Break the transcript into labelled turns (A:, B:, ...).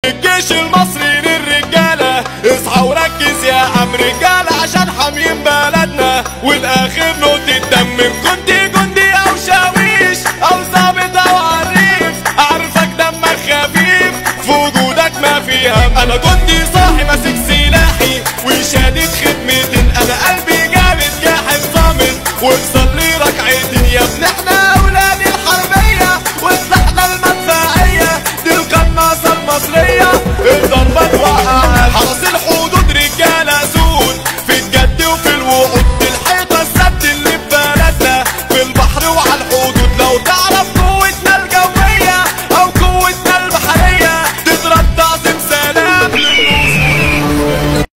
A: الجيش المصري للرجالة اصحى وركز يا عم رجالة عشان حاميين بلدنا والاخر نقطة دم كنت جندي او شاويش او ظابط او عريف اعرفك دمك خفيف في وجودك ما في هم انا جندي صاحي ماسك سيف